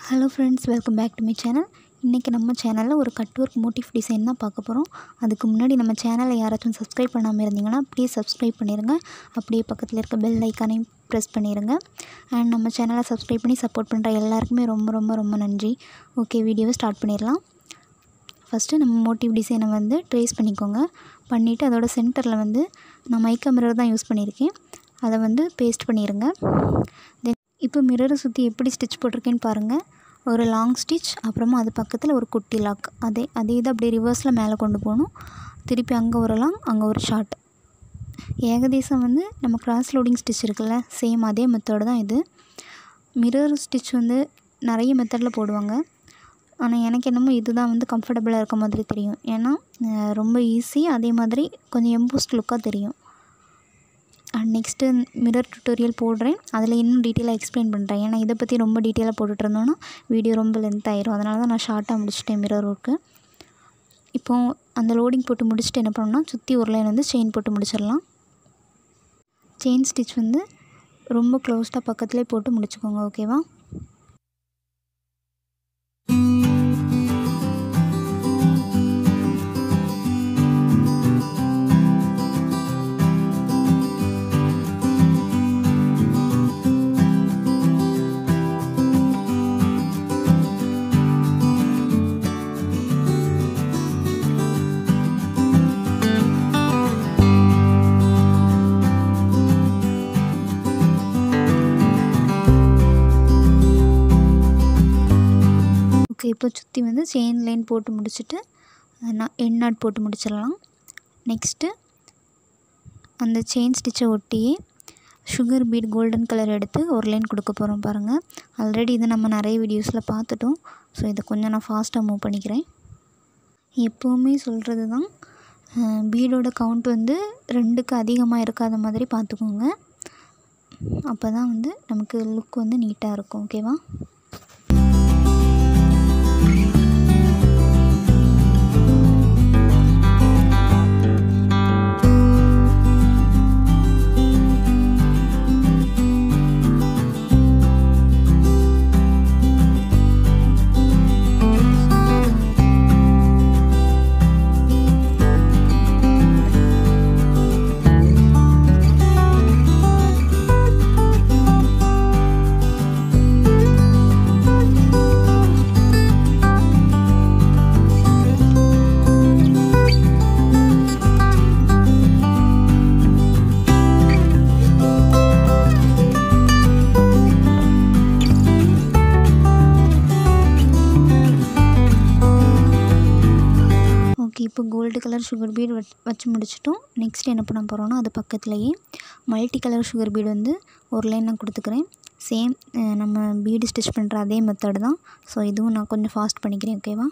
hello friends welcome back to my channel இன்றைக்கி நம்ம சேனலில் ஒரு கட் ஒர்க் மோட்டிவ் டிசைன் தான் பார்க்க போகிறோம் அதுக்கு முன்னாடி நம்ம சேனலை யாராச்சும் சப்ஸ்கிரைப் பண்ணாமல் இருந்தீங்கன்னா ப்ளீஸ் சப்ஸ்கிரைப் பண்ணிடுங்க அப்படியே பக்கத்தில் இருக்க பெல் ஐக்கானையும் ப்ரெஸ் பண்ணிடுங்க அண்ட் நம்ம சேனலை சப்ஸ்கிரைப் பண்ணி சப்போர்ட் பண்ணுற எல்லாருக்குமே ரொம்ப ரொம்ப ரொம்ப நன்றி ஓகே வீடியோவை ஸ்டார்ட் பண்ணிடலாம் ஃபஸ்ட்டு நம்ம மோட்டிவ் டிசைனை வந்து ட்ரேஸ் பண்ணிக்கோங்க பண்ணிவிட்டு அதோட சென்டரில் வந்து நான் மைக்கா மிரர் தான் யூஸ் பண்ணியிருக்கேன் அதை வந்து பேஸ்ட் பண்ணிடுங்க தென் இப்போ மிரரை சுற்றி எப்படி ஸ்டிச் போட்டிருக்கேன்னு பாருங்கள் ஒரு லாங் ஸ்டிச் அப்புறமா அது பக்கத்தில் ஒரு குட்டி லாக் அதே அதே இது அப்படியே ரிவர்ஸில் மேலே கொண்டு போகணும் திருப்பி அங்கே ஒரு லாங் அங்கே ஒரு ஷார்ட் ஏகதேசம் வந்து நம்ம கிராஸ் லோடிங் ஸ்டிச் இருக்குல்ல சேம் அதே மெத்தடு தான் இது மிரர் ஸ்டிச் வந்து நிறைய மெத்தடில் போடுவாங்க ஆனால் எனக்கு என்னமோ இதுதான் வந்து கம்ஃபர்டபுளாக இருக்க மாதிரி தெரியும் ஏன்னா அஹ், ரொம்ப ஈஸி அதே மாதிரி கொஞ்சம் எம்போஸ்ட் லுக்காக தெரியும் அண்ட் நெக்ஸ்ட்டு மிரர் டுட்டோரியல் போடுறேன் அதில் இன்னும் டீட்டெயிலாக எக்ஸ்பிளைன் பண்ணுறேன் ஏன்னா இதை பற்றி ரொம்ப டீட்டெயிலாக போட்டுட்டு இருந்தோன்னா வீடியோ ரொம்ப லென்த் ஆயிரும் அதனால தான் நான் ஷார்ட்டாக முடிச்சிட்டேன் மிரர் ஒர்க்கு இப்போது அந்த லோடிங் போட்டு முடிச்சுட்டு என்ன பண்ணணும்னா சுற்றி ஒரு லைன் வந்து செயின் போட்டு முடிச்சிடலாம் செயின் ஸ்டிச் வந்து ரொம்ப க்ளோஸ்டாக பக்கத்துலேயே போட்டு முடிச்சுக்கோங்க ஓகேவா ஓகே இப்போ சுற்றி வந்து செயின் லைன் போட்டு முடிச்சுட்டு நான் எண் நாட் போட்டு முடிச்சிடலாம் நெக்ஸ்ட்டு அந்த செயின் ஸ்டிச்சை ஒட்டியே சுகர் பீட் கோல்டன் கலர் எடுத்து ஒரு லைன் கொடுக்க போகிறோம் பாருங்கள் ஆல்ரெடி இது நம்ம நிறைய வீடியோஸில் பார்த்துட்டோம் ஸோ இதை கொஞ்சம் நான் ஃபாஸ்ட்டாக மூவ் பண்ணிக்கிறேன் எப்போவுமே சொல்கிறது தான் பீடோட கவுண்ட் வந்து ரெண்டுக்கு அதிகமாக இருக்காத மாதிரி பார்த்துக்கோங்க அப்போ தான் வந்து நமக்கு லுக் வந்து நீட்டாக இருக்கும் ஓகேவா ஓகே இப்போ கோல்டு கலர் சுகர் பீட் வச் வச்சு முடிச்சிட்டோம் நெக்ஸ்ட் என்ன பண்ண போகிறோன்னா அது பக்கத்துலேயே மல்டி கலர் சுகர் பீடு வந்து ஒரு லைன் நான் கொடுத்துக்கிறேன் சேம் நம்ம பீடு ஸ்டிச் பண்ணுற அதே மெத்தடு தான் ஸோ இதுவும் நான் கொஞ்சம் ஃபாஸ்ட் பண்ணிக்கிறேன் ஓகேவா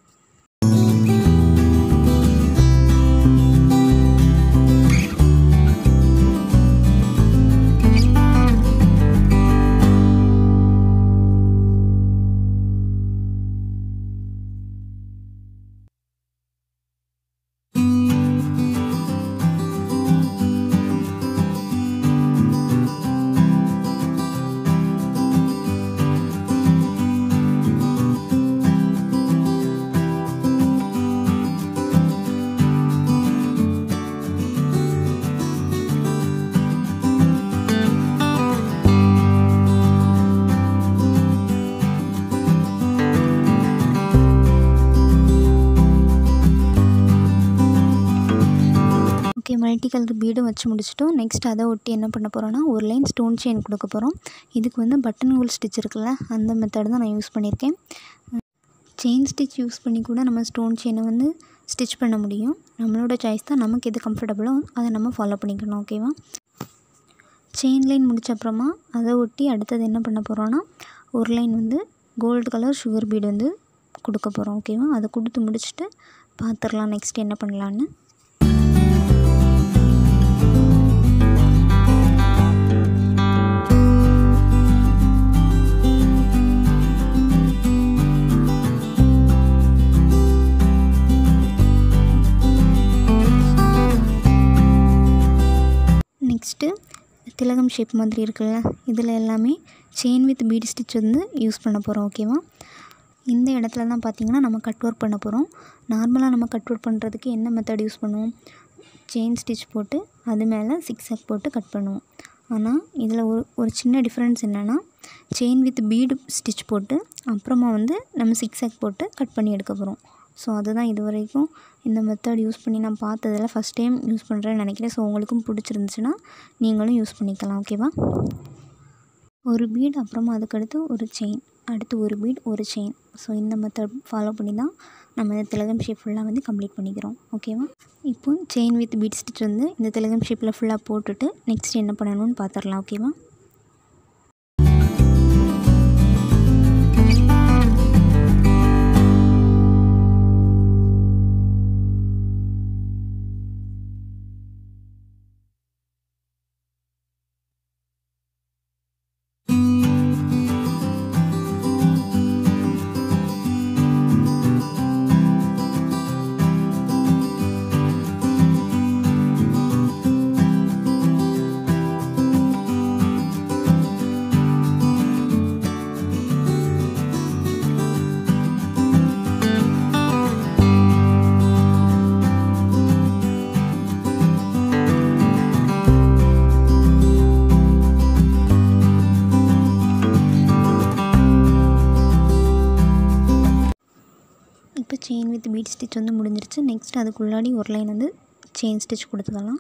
ஓகே மல்டி கலர் பீடும் வச்சு முடிச்சிட்டோம் நெக்ஸ்ட் அதை ஒட்டி என்ன பண்ண போகிறோன்னா ஒரு லைன் ஸ்டோன் செயின் கொடுக்க போகிறோம் இதுக்கு வந்து பட்டன் ஹோல் ஸ்டிச் இருக்குல்ல அந்த மெத்தட் தான் நான் யூஸ் பண்ணியிருக்கேன் செயின் ஸ்டிச் யூஸ் பண்ணி கூட நம்ம ஸ்டோன் செயினை வந்து ஸ்டிச் பண்ண முடியும் நம்மளோட சாய்ஸ் தான் நமக்கு எது கம்ஃபர்டபுளோ அதை நம்ம ஃபாலோ பண்ணிக்கணும் ஓகேவா செயின் லைன் முடிச்ச அப்புறமா அதை ஒட்டி அடுத்தது என்ன பண்ண போகிறோன்னா ஒரு லைன் வந்து கோல்டு கலர் சுகர் பீடு வந்து கொடுக்க போகிறோம் ஓகேவா அதை கொடுத்து முடிச்சுட்டு பார்த்துடலாம் நெக்ஸ்ட் என்ன பண்ணலான்னு நெக்ஸ்ட்டு திலகம் ஷேப் மாதிரி இருக்குல்ல இதில் எல்லாமே செயின் வித் பீட் ஸ்டிச் வந்து யூஸ் பண்ண போகிறோம் ஓகேவா இந்த இடத்துல தான் பார்த்திங்கன்னா நம்ம கட் ஒர்க் பண்ண போகிறோம் நார்மலாக நம்ம கட் ஒர்க் பண்ணுறதுக்கு என்ன மெத்தட் யூஸ் பண்ணுவோம் செயின் ஸ்டிச் போட்டு அது மேலே சிக்ஸாக் போட்டு கட் பண்ணுவோம் ஆனால் இதில் ஒரு ஒரு சின்ன டிஃப்ரென்ஸ் என்னென்னா செயின் வித் பீடு ஸ்டிச் போட்டு அப்புறமா வந்து நம்ம சிக்ஸாக் போட்டு கட் பண்ணி எடுக்க போகிறோம் ஸோ அதுதான் இது வரைக்கும் இந்த மெத்தட் யூஸ் பண்ணி நான் பார்த்ததில் ஃபஸ்ட் டைம் யூஸ் பண்ணுறேன்னு நினைக்கிறேன் ஸோ உங்களுக்கும் பிடிச்சிருந்துச்சுன்னா நீங்களும் யூஸ் பண்ணிக்கலாம் ஓகேவா ஒரு பீட் அப்புறமா அதுக்கடுத்து ஒரு செயின் அடுத்து ஒரு பீட் ஒரு செயின் ஸோ இந்த மெத்தட் ஃபாலோ பண்ணி தான் நம்ம இந்த திலகம் ஷேப் ஃபுல்லாக வந்து கம்ப்ளீட் பண்ணிக்கிறோம் ஓகேவா இப்போ செயின் வித் பீட் ஸ்டிச் வந்து இந்த திலகம் ஷேப்பில் ஃபுல்லாக போட்டுட்டு நெக்ஸ்ட் என்ன பண்ணணும்னு பார்த்துடலாம் ஓகேவா இப்போ செயின் வித் பீட் ஸ்டிச் வந்து முடிஞ்சிருச்சு நெக்ஸ்ட் அதுக்குள்ளாடி ஒரு லைன் வந்து செயின் ஸ்டிச் கொடுத்துக்கலாம்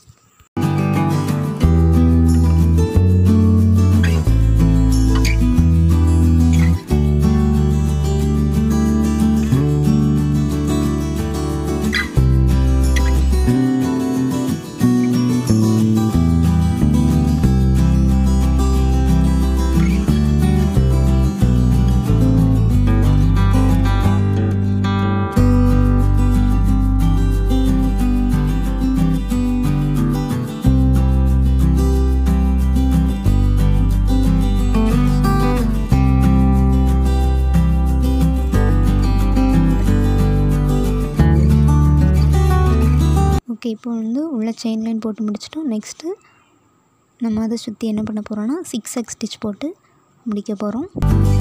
ஓகே இப்போ வந்து உள்ள செயின் லைன் போட்டு முடிச்சிட்டோம் நெக்ஸ்ட்டு நம்ம அதை சுற்றி என்ன பண்ண போகிறோன்னா சிக்ஸ் எக் ஸ்டிச் போட்டு முடிக்க போகிறோம்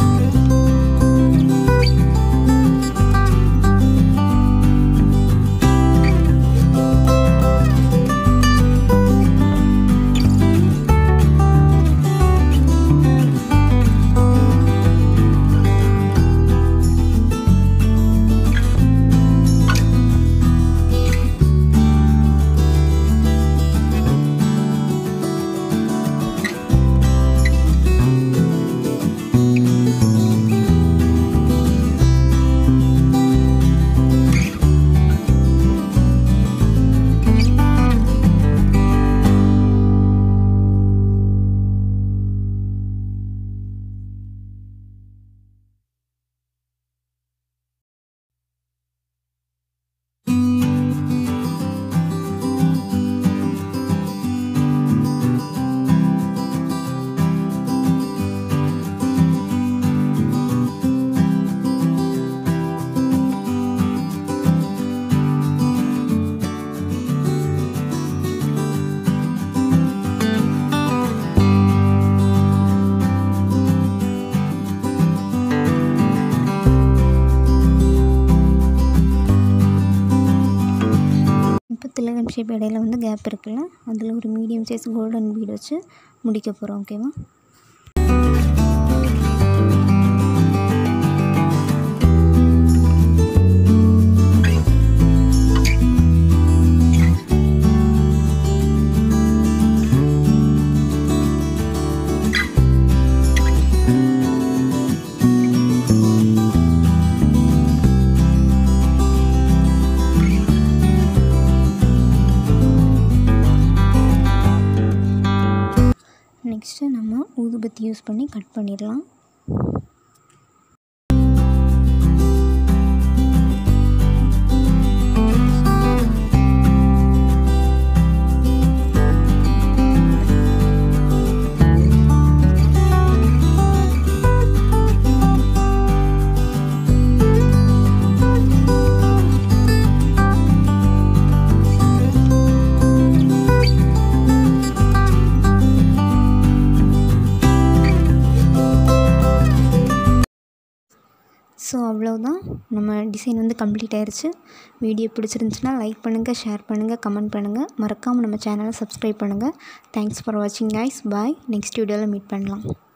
இப்போ திலகம் ஷேப் இடையில வந்து கேப் இருக்குல்ல அதில் ஒரு மீடியம் சைஸ் கோல்டன் பீட் வச்சு முடிக்க போகிறோம் ஓகேவா நெக்ஸ்ட்டு நம்ம ஊதுபத்தி யூஸ் பண்ணி கட் பண்ணிடலாம் ஸோ அவ்வளோதான் நம்ம டிசைன் வந்து கம்ப்ளீட் ஆயிடுச்சு வீடியோ பிடிச்சிருந்துச்சுன்னா லைக் பண்ணுங்கள் ஷேர் பண்ணுங்கள் கமெண்ட் பண்ணுங்கள் மறக்காமல் நம்ம சேனலை சப்ஸ்கிரைப் பண்ணுங்கள் தேங்க்ஸ் ஃபார் வாட்சிங் கைஸ் பாய் நெக்ஸ்ட் வீடியோவில் மீட் பண்ணலாம்